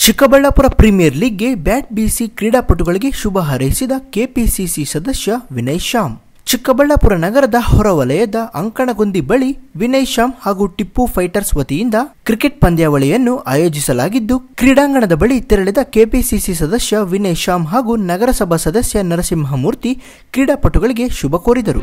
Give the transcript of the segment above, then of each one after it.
Chikkaballapur premier ಲೀಗ್ಗೆ bat ಬೀಸಿ ಕ್ರೀಡಾಪಟುಗಳಿಗೆ ಶುಭ ಹಾರೈಸಿದ KPCC ಸದಸ್ಯ ವಿನಯ್ ಶ್ಯಾಮ್ ಚಿಕ್ಕಬಳ್ಳಾಪುರ ನಗರದ ಹೊರವಲಯದ ಅಂಕಣಗುಂದಿ ಬಳಿ ವಿನಯ್ ಶ್ಯಾಮ್ ಹಾಗೂ ಟಿಪ್ಪು ಫೈಟರ್ಸ್ ವತಿಯಿಂದ ಕ್ರಿಕೆಟ್ ಪಂದ್ಯಾವಳಿಯನ್ನು ಆಯೋಜಿಸಲಾಗಿದ್ದು ಕ್ರೀಡಾಂಗಣದ ಬಳಿ ತೆರಳಿದ ಕೆಪಿಸಿಸಿ ಸದಸ್ಯ ವಿನಯ್ ಶ್ಯಾಮ್ ಹಾಗೂ ನಗರಸಭಾ ಸದಸ್ಯ ನರಸಿಂಹಮೂರ್ತಿ ಕ್ರೀಡಾಪಟುಗಳಿಗೆ ಶುಭ ಕೋರಿದರು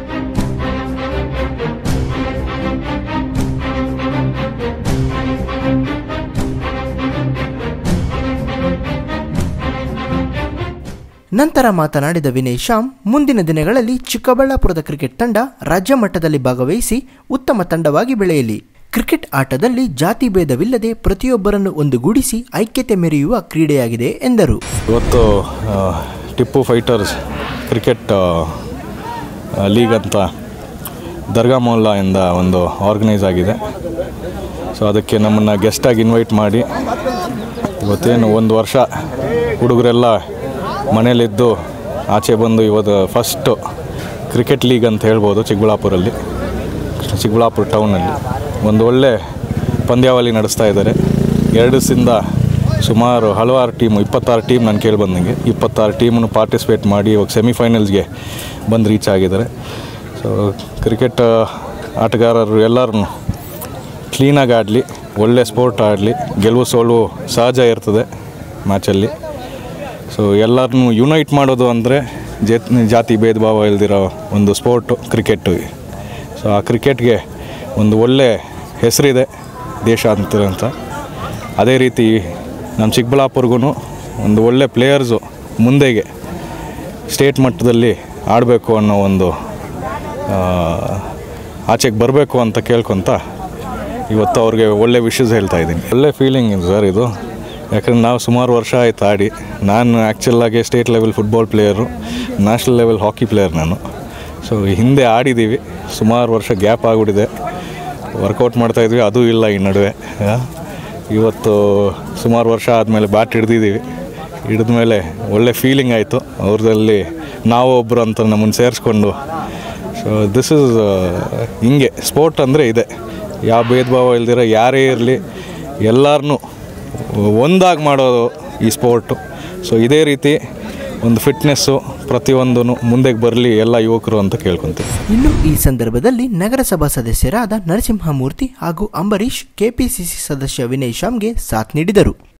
ನಂತರ ಮಾತನಾಡಿದ ವಿನಯ್ ಶ್ಯಾಮ್ ಮುಂದಿನ ದಿನಗಳಲ್ಲಿ ಚಿಕ್ಕಬಳ್ಳಾಪುರದ ಕ್ರಿಕೆಟ್ ತಂಡ ರಾಜ್ಯ ಮಟ್ಟದಲ್ಲಿ ಭಾಗವಹಿಸಿ ಉತ್ತಮ ತಂಡವಾಗಿ ಬೆಳೆಯಲಿ ಕ್ರಿಕೆಟ್ ಆಟದಲ್ಲಿ ಜಾತಿ ಭೇದವಿಲ್ಲದೆ ಪ್ರತಿಯೊಬ್ಬರನ್ನು ಒಂದುಗೂಡಿಸಿ ಐಕ್ಯತೆ ಮೆರೆಯುವ ಕ್ರೀಡೆಯಾಗಿದೆ ಎಂದರು ಇವತ್ತು ಆ, ಟಿಪ್ಪು ಫೈಟರ್ಸ್ ಕ್ರಿಕೆಟ್ ಆ, ಲೀಗ್ ಅಂತ ದರ್ಗಾ ಮೊಹಲ್ಲಾಯಿಂದ ಒಂದು ಆರ್ಗನೈಸ್ ಆಗಿದೆ ಸೊ ಅದಕ್ಕೆ ನಮ್ಮನ್ನು ಗೆಸ್ಟಾಗಿ ಇನ್ವೈಟ್ ಮಾಡಿ ಇವತ್ತೇನು ಒಂದು ವರ್ಷ ಹುಡುಗರೆಲ್ಲ ಮನೇಲಿದ್ದು ಆಚೆ ಬಂದು ಇವತ್ತು ಫಸ್ಟು ಕ್ರಿಕೆಟ್ ಲೀಗ್ ಅಂತ ಹೇಳ್ಬೋದು ಚಿಕ್ಕಬಳ್ಳಾಪುರಲ್ಲಿ ಚಿಕ್ಕಬಳ್ಳಾಪುರ ಟೌನಲ್ಲಿ ಒಂದು ಒಳ್ಳೆ ಪಂದ್ಯಾವಳಿ ನಡೆಸ್ತಾ ಇದ್ದಾರೆ ಎರಡು ದಿವಸದಿಂದ ಸುಮಾರು ಹಲವಾರು ಟೀಮು ಇಪ್ಪತ್ತಾರು ಟೀಮ್ ನಾನು ಕೇಳಿ ಬಂದಂಗೆ ಇಪ್ಪತ್ತಾರು ಟೀಮನ್ನು ಪಾರ್ಟಿಸಿಪೇಟ್ ಮಾಡಿ ಇವಾಗ ಸೆಮಿಫೈನಲ್ಸ್ಗೆ ಬಂದು ರೀಚ್ ಆಗಿದ್ದಾರೆ ಸೊ ಕ್ರಿಕೆಟ್ ಆಟಗಾರರು ಎಲ್ಲರೂ ಕ್ಲೀನಾಗಿ ಆಡಲಿ ಒಳ್ಳೆ ಸ್ಪೋರ್ಟ್ ಆಡಲಿ ಗೆಲುವು ಸೋಲು ಸಹಜ ಇರ್ತದೆ ಮ್ಯಾಚಲ್ಲಿ ಸೊ ಎಲ್ಲರನ್ನೂ ಯುನೈಟ್ ಮಾಡೋದು ಅಂದರೆ ಜತ್ ಜಾತಿ ಭೇದ ಭಾವ ಇಲ್ದಿರೋ ಒಂದು ಸ್ಪೋರ್ಟು ಕ್ರಿಕೆಟ್ಟು ಸೊ ಆ ಕ್ರಿಕೆಟ್ಗೆ ಒಂದು ಒಳ್ಳೆ ಹೆಸರಿದೆ ದೇಶಾಂತರ ಅಂತ ಅದೇ ರೀತಿ ನಮ್ಮ ಚಿಕ್ಕಬಳ್ಳಾಪುರ್ಗೂ ಒಂದು ಒಳ್ಳೆ ಪ್ಲೇಯರ್ಸು ಮುಂದೆಗೆ ಸ್ಟೇಟ್ ಮಟ್ಟದಲ್ಲಿ ಆಡಬೇಕು ಅನ್ನೋ ಒಂದು ಆ, ಆಚೆಗೆ ಬರಬೇಕು ಅಂತ ಕೇಳ್ಕೊತ ಇವತ್ತು ಅವ್ರಿಗೆ ಒಳ್ಳೆ ವಿಷಸ್ ಹೇಳ್ತಾ ಇದ್ದೀನಿ ಒಳ್ಳೆ ಫೀಲಿಂಗ್ ಇದೆ ಸರ್ ಇದು ಯಾಕಂದ್ರೆ ನಾವು ಸುಮಾರು ವರ್ಷ ಆಯ್ತು ಆಡಿ ನಾನು ಆ್ಯಕ್ಚುಲಾಗಿ state level football player national level hockey player ನಾನು ಸೊ ಹಿಂದೆ ಆಡಿದ್ದೀವಿ ಸುಮಾರು ವರ್ಷ ಗ್ಯಾಪ್ ಆಗಿಬಿಟ್ಟಿದೆ ವರ್ಕೌಟ್ ಮಾಡ್ತಾಯಿದ್ವಿ ಅದು ಇಲ್ಲ ಈ ನಡುವೆ ಆ, ಇವತ್ತು ಸುಮಾರು ವರ್ಷ ಆದಮೇಲೆ ಬ್ಯಾಟ್ ಹಿಡ್ದಿದ್ದೀವಿ ಹಿಡಿದ ಮೇಲೆ ಒಳ್ಳೆ ಫೀಲಿಂಗ್ ಆಯಿತು ಅವ್ರದಲ್ಲಿ ನಾವು ಒಬ್ಬರು ಅಂತ ನಮ್ಮನ್ನು ಸೇರಿಸ್ಕೊಂಡು ಸೊ ದಿಸ್ ಇಸ್ ಹಿಂಗೆ ಸ್ಪೋರ್ಟ್ ಅಂದರೆ ಇದೆ ಯಾವ ಭೇದ ಭಾವ ಇಲ್ದಿರ ಯಾರೇ ಇರಲಿ ಎಲ್ಲರನ್ನೂ ಒಂದಾಗಿ ಮಾಡೋದು ಈ ಸ್ಪೋರ್ಟು ಸೊ ಇದೇ ರೀತಿ ಒಂದು ಫಿಟ್ನೆಸ್ಸು ಪ್ರತಿಯೊಂದೂ ಮುಂದೆಗೆ ಬರಲಿ ಎಲ್ಲ ಯುವಕರು ಅಂತ ಕೇಳ್ಕೊತೀವಿ ಇನ್ನು ಈ ಸಂದರ್ಭದಲ್ಲಿ ನಗರಸಭಾ ಸದಸ್ಯರಾದ ನರಸಿಂಹಮೂರ್ತಿ ಹಾಗೂ ಅಂಬರೀಶ್ ಕೆಪಿಸಿಸಿ ಸದಸ್ಯ ವಿನಯ್ ಶ್ಯಾಮ್ಗೆ ಸಾಥ್ ನೀಡಿದರು